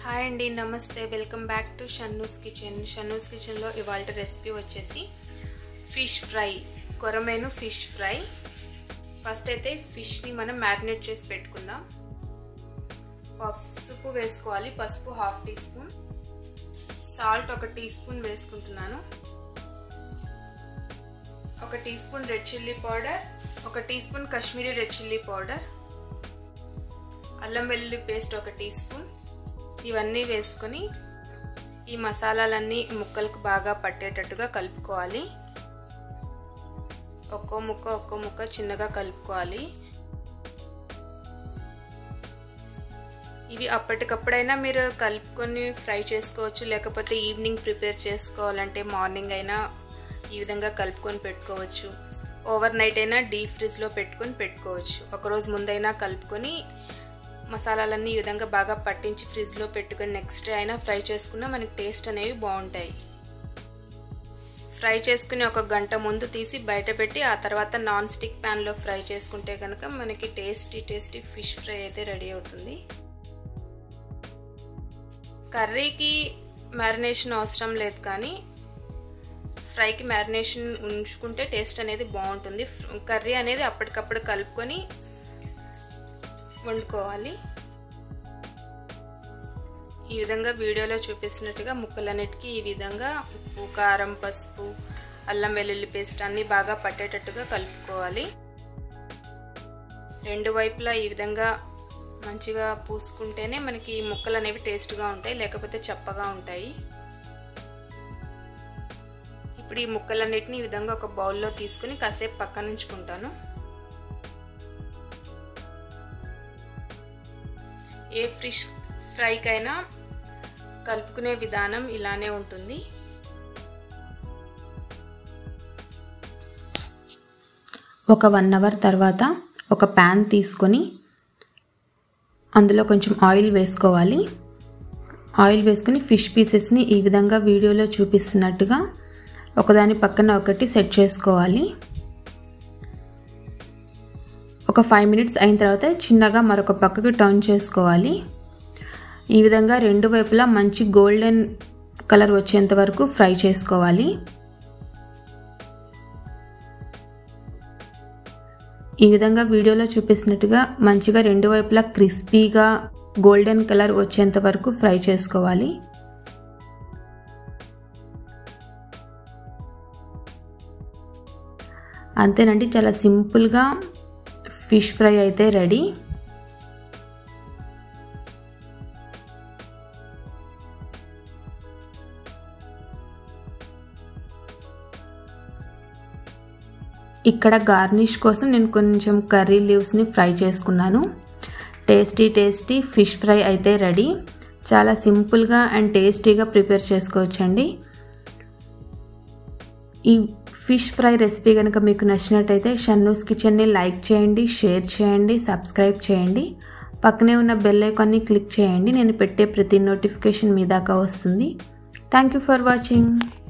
hi అండి నమస్తే welcome back to Shannu's kitchen Shannu's కిచెన్లో ఇవాళ రెసిపీ వచ్చేసి ఫిష్ ఫ్రై కొరమేను ఫిష్ ఫ్రై ఫస్ట్ అయితే ఫిష్ని మనం మ్యారినేట్ చేసి పెట్టుకుందాం పసుపు వేసుకోవాలి పసుపు హాఫ్ టీ స్పూన్ సాల్ట్ ఒక టీ స్పూన్ వేసుకుంటున్నాను ఒక teaspoon red chilli powder ఒక teaspoon Kashmiri red chilli powder అల్లం వెల్లుల్లి పేస్ట్ ఒక టీ స్పూన్ ఇవన్నీ వేసుకొని ఈ మసాలాలన్నీ ముక్కలకు బాగా పట్టేటట్టుగా కలుపుకోవాలి ఒక్కో ముక్క ఒక్కో ముక్క చిన్నగా కలుపుకోవాలి ఇవి అప్పటికప్పుడైనా మీరు కలుపుకొని ఫ్రై చేసుకోవచ్చు లేకపోతే ఈవినింగ్ ప్రిపేర్ చేసుకోవాలంటే మార్నింగ్ అయినా ఈ విధంగా కలుపుకొని పెట్టుకోవచ్చు ఓవర్ నైట్ అయినా డీప్ ఫ్రిడ్జ్లో పెట్టుకొని పెట్టుకోవచ్చు ఒకరోజు ముందైనా కలుపుకొని మసాలాలన్నీ ఈ విధంగా బాగా పట్టించి ఫ్రిడ్జ్లో పెట్టుకొని నెక్స్ట్ డే అయినా ఫ్రై చేసుకున్నా మనకి టేస్ట్ అనేవి బాగుంటాయి ఫ్రై చేసుకుని ఒక గంట ముందు తీసి బయట పెట్టి ఆ తర్వాత నాన్ స్టిక్ ప్యాన్లో ఫ్రై చేసుకుంటే కనుక మనకి టేస్టీ టేస్టీ ఫిష్ ఫ్రై అయితే రెడీ అవుతుంది కర్రీకి మ్యారినేషన్ అవసరం లేదు కానీ ఫ్రైకి మ్యారినేషన్ ఉంచుకుంటే టేస్ట్ అనేది బాగుంటుంది కర్రీ అనేది అప్పటికప్పుడు కలుపుకొని వండుకోవాలి ఈ విధంగా వీడియోలో చూపిస్తున్నట్టుగా ముక్కలన్నిటికీ ఈ విధంగా ఉప్పు కారం పసుపు అల్లం వెల్లుల్లి పేస్ట్ అన్నీ బాగా పట్టేటట్టుగా కలుపుకోవాలి రెండు వైపులా ఈ విధంగా మంచిగా పూసుకుంటేనే మనకి ఈ ముక్కలు అనేవి టేస్ట్గా ఉంటాయి లేకపోతే చప్పగా ఉంటాయి ఇప్పుడు ఈ ముక్కలన్నిటిని ఈ విధంగా ఒక బౌల్లో తీసుకుని కాసేపు పక్కన ఉంచుకుంటాను ఏ ఫిష్ ఫ్రైకైనా కలుపుకునే విధానం ఇలానే ఉంటుంది ఒక వన్ అవర్ తర్వాత ఒక ప్యాన్ తీసుకొని అందులో కొంచెం ఆయిల్ వేసుకోవాలి ఆయిల్ వేసుకుని ఫిష్ పీసెస్ని ఈ విధంగా వీడియోలో చూపిస్తున్నట్టుగా ఒకదాని పక్కన ఒకటి సెట్ చేసుకోవాలి ఒక ఫైవ్ మినిట్స్ అయిన తర్వాత చిన్నగా మరొక పక్కకు టర్న్ చేసుకోవాలి ఈ విధంగా రెండు వైపులా మంచి గోల్డెన్ కలర్ వచ్చేంత వరకు ఫ్రై చేసుకోవాలి ఈ విధంగా వీడియోలో చూపిస్తున్నట్టుగా మంచిగా రెండు వైపులా క్రిస్పీగా గోల్డెన్ కలర్ వచ్చేంత వరకు ఫ్రై చేసుకోవాలి అంతేనండి చాలా సింపుల్గా ఫిష్ ఫ్రై అయితే రెడీ ఇక్కడ గార్నిష్ కోసం నేను కొంచెం కర్రీ లీవ్స్ని ఫ్రై చేసుకున్నాను టేస్టీ టేస్టీ ఫిష్ ఫ్రై అయితే రెడీ చాలా సింపుల్గా అండ్ టేస్టీగా ప్రిపేర్ చేసుకోవచ్చండి ఈ ఫిష్ ఫ్రై రెసిపీ కనుక మీకు నచ్చినట్టయితే షన్నూస్ కిచెన్ని లైక్ చేయండి షేర్ చేయండి సబ్స్క్రైబ్ చేయండి పక్కనే ఉన్న బెల్ ఐకాన్ని క్లిక్ చేయండి నేను పెట్టే ప్రతి నోటిఫికేషన్ మీ దాకా వస్తుంది థ్యాంక్ యూ ఫర్ వాచింగ్